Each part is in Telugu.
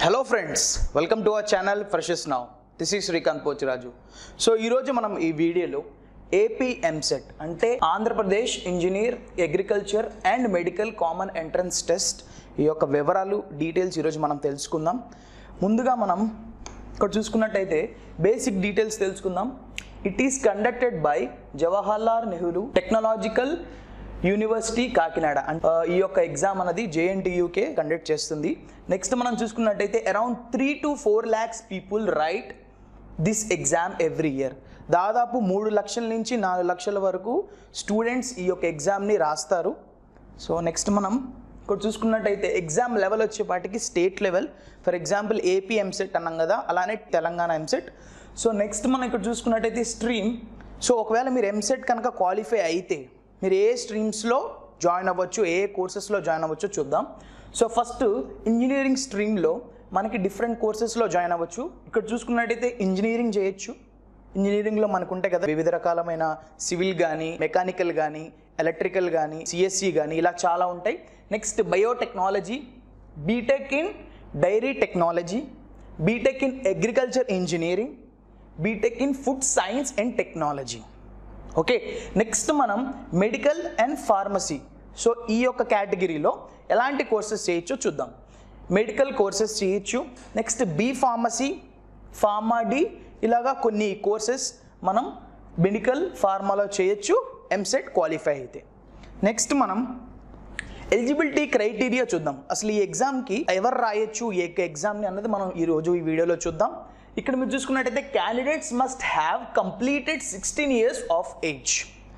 Hello friends welcome to our channel freshers now this ఈ శ్రీకాంత్ పోచిరాజు సో ఈరోజు మనం ఈ వీడియోలో ఏపీ ఎంసెట్ అంటే Andhra Pradesh engineer agriculture and medical common entrance test ఈ యొక్క వివరాలు డీటెయిల్స్ ఈరోజు మనం తెలుసుకుందాం ముందుగా మనం ఇక్కడ చూసుకున్నట్టయితే బేసిక్ డీటెయిల్స్ తెలుసుకుందాం it is conducted by Jawaharlal Nehru technological university Kakinada and ఆ, ఈ యొక్క ఎగ్జామ్ అనేది జేఎన్టీయూకే కండక్ట్ చేస్తుంది నెక్స్ట్ మనం చూసుకున్నట్టయితే around three to four lakhs people right this exam every year దాదాపు మూడు లక్షల నుంచి నాలుగు లక్షల వరకు స్టూడెంట్స్ ఈ యొక్క ఎగ్జామ్ని రాస్తారు సో నెక్స్ట్ మనం ఇక్కడ చూసుకున్నట్టయితే ఎగ్జామ్ లెవెల్ వచ్చేపాటికి state level for example AP EAMCET అన్నాం కదా అలానే తెలంగాణ ఎంసెట్ సో నెక్స్ట్ మనం ఇక్కడ చూసుకున్నట్టయితే స్ట్రీమ్ సో ఒకవేళ మీరు ఎంసెట్ కనుక క్వాలిఫై అయితే మీరు ఏ స్ట్రీమ్స్లో జాయిన్ అవ్వచ్చు ఏ కోర్సెస్లో జాయిన్ అవ్వచ్చో చూద్దాం సో ఫస్ట్ ఇంజనీరింగ్ స్ట్రీమ్లో మనకి డిఫరెంట్ కోర్సెస్లో జాయిన్ అవ్వచ్చు ఇక్కడ చూసుకున్నట్టయితే ఇంజనీరింగ్ చేయొచ్చు ఇంజనీరింగ్లో మనకు ఉంటాయి కదా వివిధ రకాలమైన సివిల్ కానీ మెకానికల్ కానీ ఎలక్ట్రికల్ కానీ సిఎస్సి కానీ ఇలా చాలా ఉంటాయి next biotechnology BTech in dairy technology BTech in agriculture engineering BTech in food science and technology okay next మనం మెడికల్ అండ్ ఫార్మసీ సో ఈ యొక్క కేటగిరీలో ఎలాంటి కోర్సెస్ చేయొచ్చో చూద్దాం మెడికల్ కోర్సెస్ చేయొచ్చు next B pharmacy pharma D ఇలాగా కొన్ని కోర్సెస్ మనం మెడికల్ ఫార్మాలో చేయొచ్చు ఎంసెట్ క్వాలిఫై అయితే నెక్స్ట్ మనం ఎలిజిబిలిటీ క్రైటీరియా చూద్దాం అసలు ఈ ఎగ్జామ్కి ఎవరు రాయొచ్చు ఏ ఎగ్జామ్ని అన్నది మనం ఈ రోజు ఈ వీడియోలో చూద్దాం ఇక్కడ మీరు చూసుకున్నట్టయితే candidates must have completed sixteen years of age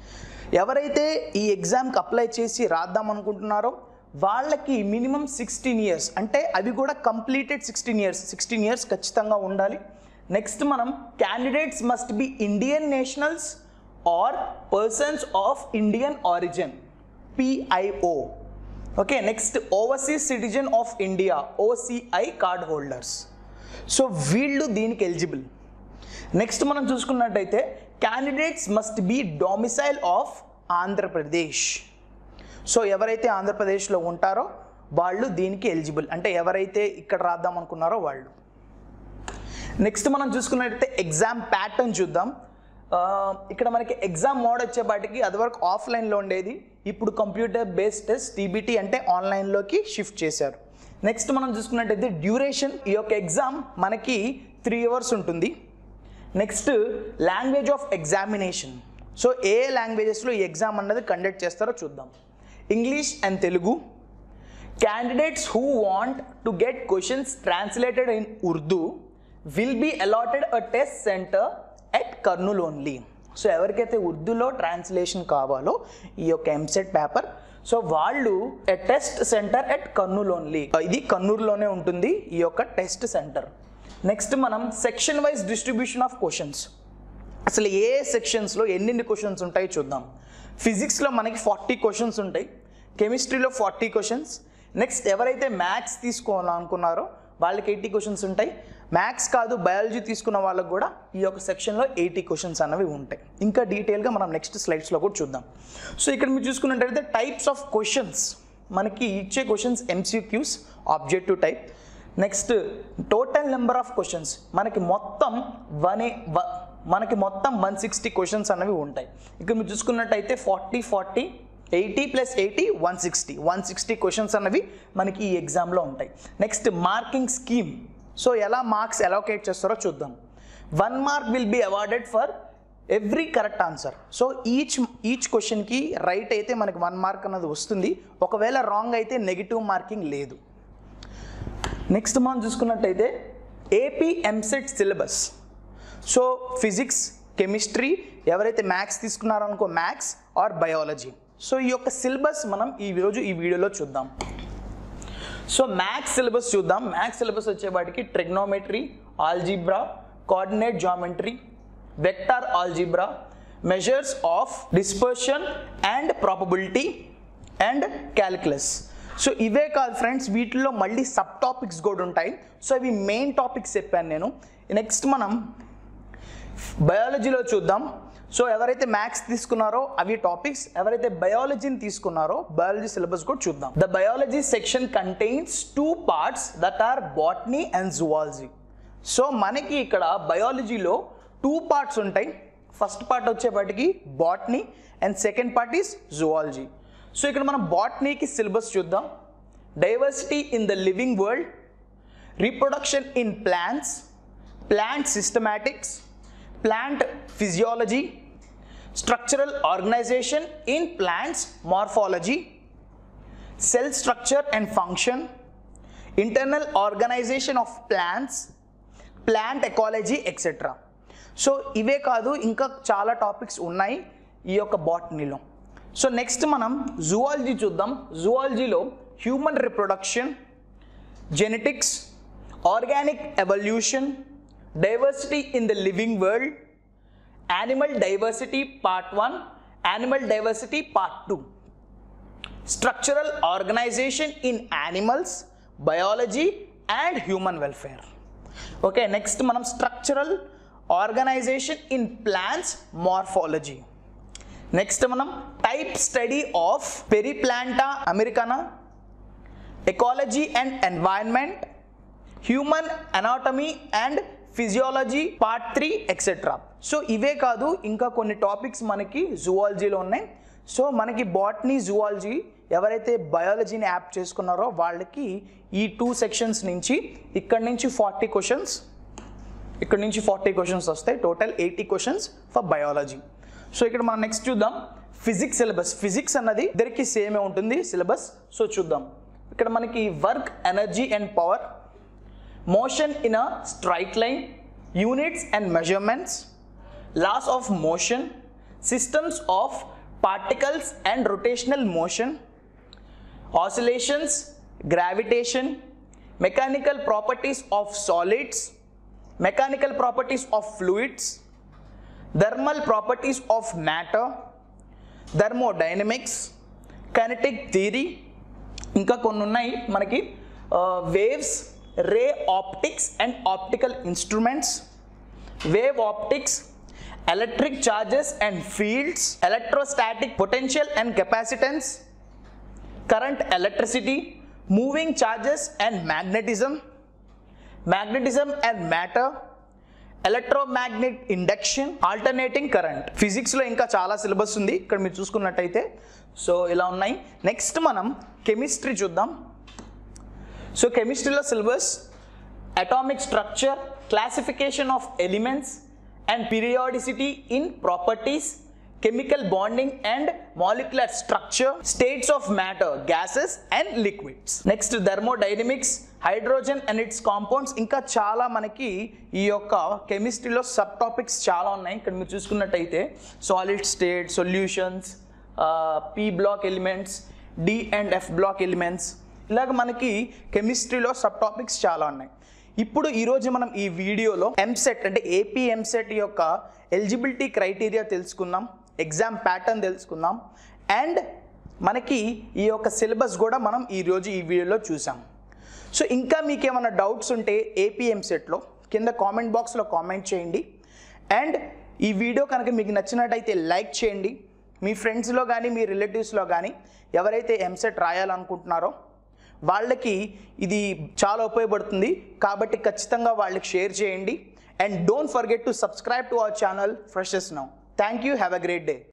ఎవరైతే ఈ ఎగ్జామ్కి అప్లై చేసి రాద్దాం అనుకుంటున్నారో వాళ్ళకి మినిమం సిక్స్టీన్ ఇయర్స్ అంటే అవి కూడా completed sixteen years sixteen years ఖచ్చితంగా ఉండాలి నెక్స్ట్ మనం candidates must be Indian nationals or persons of Indian origin PIO okay next overseas citizen of India OCI card holders so వీళ్ళు దీనికి ఎలిజిబుల్ నెక్స్ట్ మనం చూసుకున్నట్టయితే candidates must be domicile of Andhra Pradesh so ఎవరైతే ఆంధ్రప్రదేశ్లో ఉంటారో వాళ్ళు దీనికి ఎలిజిబుల్ అంటే ఎవరైతే ఇక్కడ రాద్దాం అనుకున్నారో వాళ్ళు నెక్స్ట్ మనం చూసుకున్నట్టయితే ఎగ్జామ్ ప్యాటర్న్ చూద్దాం ఆ, ఇక్కడ మనకి ఎగ్జామ్ మోడ్ వచ్చేపాటికి అదివరకు ఆఫ్లైన్లో ఉండేది ఇప్పుడు కంప్యూటర్ బేస్డ్ టెస్ట్ టీబీటీ అంటే ఆన్లైన్లోకి షిఫ్ట్ చేశారు నెక్స్ట్ మనం చూసుకున్నట్టయితే డ్యూరేషన్ ఈ యొక్క ఎగ్జామ్ మనకి త్రీ అవర్స్ ఉంటుంది next language of examination so ఏ లాంగ్వేజెస్లో ఈ ఎగ్జామ్ అన్నది కండక్ట్ చేస్తారో చూద్దాం English and Telugu candidates who want to get questions translated in urdu will be allotted a test center at Kurnool only so ఎవరికైతే ఉర్దూలో ట్రాన్స్లేషన్ కావాలో ఈ యొక్క ఎంసెట్ పేపర్ సో వాళ్ళు test centre at Kurnool only ఇది కర్నూలులోనే ఉంటుంది ఈ యొక్క టెస్ట్ సెంటర్ నెక్స్ట్ మనం section wise distribution of questions అసలు ఏ సెక్షన్స్లో ఎన్నెన్ని క్వశ్చన్స్ ఉంటాయో చూద్దాం ఫిజిక్స్లో మనకి ఫార్టీ క్వశ్చన్స్ ఉంటాయి కెమిస్ట్రీలో ఫార్టీ క్వశ్చన్స్ నెక్స్ట్ ఎవరైతే మ్యాథ్స్ తీసుకోవాలనుకున్నారో వాళ్ళకి ఎయిటీ క్వశ్చన్స్ ఉంటాయి మ్యాథ్స్ కాదు బయాలజీ తీసుకున్న వాళ్ళకి కూడా ఈ యొక్క సెక్షన్లో ఎయిటీ క్వశ్చన్స్ అనేవి ఉంటాయి ఇంకా డీటెయిల్గా మనం నెక్స్ట్ స్లైడ్స్లో కూడా చూద్దాం సో ఇక్కడ మీరు చూసుకున్నట్టయితే టైప్స్ ఆఫ్ క్వశ్చన్స్ మనకి ఇచ్చే questions MCQs objective type next total number of questions మనకి మొత్తం వన్ మనకి మొత్తం వన్ సిక్స్టీ క్వశ్చన్స్ అనేవి ఉంటాయి ఇక్కడ మీరు చూసుకున్నట్టయితే forty forty eighty plus eighty one sixty one sixty questions అనేవి మనకి ఈ ఎగ్జామ్లో ఉంటాయి నెక్స్ట్ మార్కింగ్ స్కీమ్ సో ఎలా మార్క్స్ అలోకేట్ చేస్తారో చూద్దాం one mark will be awarded for every correct answer so each each క్వశ్చన్కి రైట్ అయితే మనకి వన్ మార్క్ అన్నది వస్తుంది ఒకవేళ రాంగ్ అయితే నెగిటివ్ మార్కింగ్ లేదు నెక్స్ట్ మనం చూసుకున్నట్టయితే AP EAMCET syllabus so physics chemistry ఎవరైతే మ్యాథ్స్ తీసుకున్నారో అనుకో మ్యాథ్స్ ఆర్ బయాలజీ సో ఈ యొక్క సిలబస్ మనం ఈ రోజు ఈ వీడియోలో చూద్దాం సో మ్యాథ్స్ సిలబస్ చూద్దాం మ్యాథ్స్ సిలబస్ వచ్చేవాటికి trigonometry algebra coordinate geometry vector algebra measures of dispersion and probability and calculus so ఇవే కాదు ఫ్రెండ్స్ వీటిల్లో మళ్ళీ సబ్ టాపిక్స్ కూడా ఉంటాయి సో ఇవి మెయిన్ టాపిక్స్ చెప్పాను నేను నెక్స్ట్ మనం బయాలజీలో చూద్దాం సో ఎవరైతే మ్యాథ్స్ తీసుకున్నారో అవి టాపిక్స్ ఎవరైతే బయాలజీని తీసుకున్నారో బయాలజీ సిలబస్ కూడా చూద్దాం the biology section contains two parts that are botany and zoology so మనకి ఇక్కడ బయాలజీలో టూ పార్ట్స్ ఉంటాయి ఫస్ట్ పార్ట్ వచ్చేపాటికి botany and second part is zoology so ఇక్కడ మనం బాటనీకి సిలబస్ చూద్దాం diversity in the living world reproduction in plants plant systematics plant physiology structural organisation in plants morphology cell structure and function internal organisation of plants plant ecology etcetera so ఇవే కాదు ఇంకా చాలా టాపిక్స్ ఉన్నాయి ఈ యొక్క బాటనీలో సో నెక్స్ట్ మనం జువాలజీ చూద్దాం జువాలజీలో human reproduction genetics organic evolution diversity in the living world animal diversity part one animal diversity part two structural organisation in animals biology and human welfare okay next మనం structural organisation in plants morphology next మనం type study of periplaneta americana ecology and environment human anatomy and physiology part three etcetera so ఇవే కాదు ఇంకా కొన్ని టాపిక్స్ మనకి జువాలజీలో ఉన్నాయి సో మనకి బాటనీ జువాలజీ ఎవరైతే బయాలజీని యాప్ చేసుకున్నారో వాళ్ళకి ఈ టూ సెక్షన్స్ నుంచి ఇక్కడ నుంచి ఫార్టీ క్వశ్చన్స్ ఇక్కడ నుంచి ఫార్టీ క్వశ్చన్స్ వస్తాయి total eighty questions for biology so ఇక్కడ మనం నెక్స్ట్ చూద్దాం ఫిజిక్స్ సిలబస్ ఫిజిక్స్ అన్నది ఇద్దరికి సేమే ఉంటుంది సిలబస్ సో చూద్దాం ఇక్కడ మనకి work energy and power motion in a straight line units and measurements laws of motion systems of particles and rotational motion oscillations, gravitation, mechanical properties of solids, mechanical properties of fluids, thermal properties of matter, thermodynamics, kinetic theory, ఇంకా కొన్ని ఉన్నాయి మనకి waves ray optics and optical instruments wave optics electric charges and fields electrostatic potential and capacitance current electricity, moving charges and magnetism, magnetism and matter, electromagnet induction alternating current ఫిజిక్స్లో ఇంకా చాలా సిలబస్ ఉంది ఇక్కడ మీరు చూసుకున్నట్టయితే సో ఇలా ఉన్నాయి నెక్స్ట్ మనం కెమిస్ట్రీ చూద్దాం సో కెమిస్ట్రీలో syllabus atomic structure classification of elements and periodicity in properties chemical bonding and molecular structure, states of matter, gases and liquids. Next thermodynamics, hydrogen and its compounds ఇంకా చాలా మనకి ఈ యొక్క కెమిస్ట్రీలో సబ్ టాపిక్స్ చాలా ఉన్నాయి ఇక్కడ మీరు చూసుకున్నట్టయితే solid state solutions P block elements D and F block elements ఇలాగ మనకి కెమిస్ట్రీలో సబ్ టాపిక్స్ చాలా ఉన్నాయి ఇప్పుడు ఈరోజు మనం ఈ వీడియోలో ఎంసెట్ అంటే ఏపీ ఎంసెట్ యొక్క ఎలిజిబిలిటీ క్రైటీరియా తెలుసుకుందాం ఎగ్జామ్ ప్యాటర్న్ తెలుసుకుందాం అండ్ మనకి ఈ యొక్క సిలబస్ కూడా మనం ఈరోజు ఈ వీడియోలో చూసాం సో ఇంకా మీకు ఏమైనా డౌట్స్ ఉంటే ఏపీ ఎంసెట్లో కింద కామెంట్ బాక్స్లో కామెంట్ చేయండి అండ్ ఈ వీడియో కనుక మీకు నచ్చినట్టయితే లైక్ చేయండి మీ ఫ్రెండ్స్లో కానీ మీ రిలేటివ్స్లో కానీ ఎవరైతే ఎంసెట్ రాయాలనుకుంటున్నారో వాళ్ళకి ఇది చాలా ఉపయోగపడుతుంది కాబట్టి ఖచ్చితంగా వాళ్ళకి షేర్ చేయండి and don't forget to subscribe to our channel freshers now thank you have a great day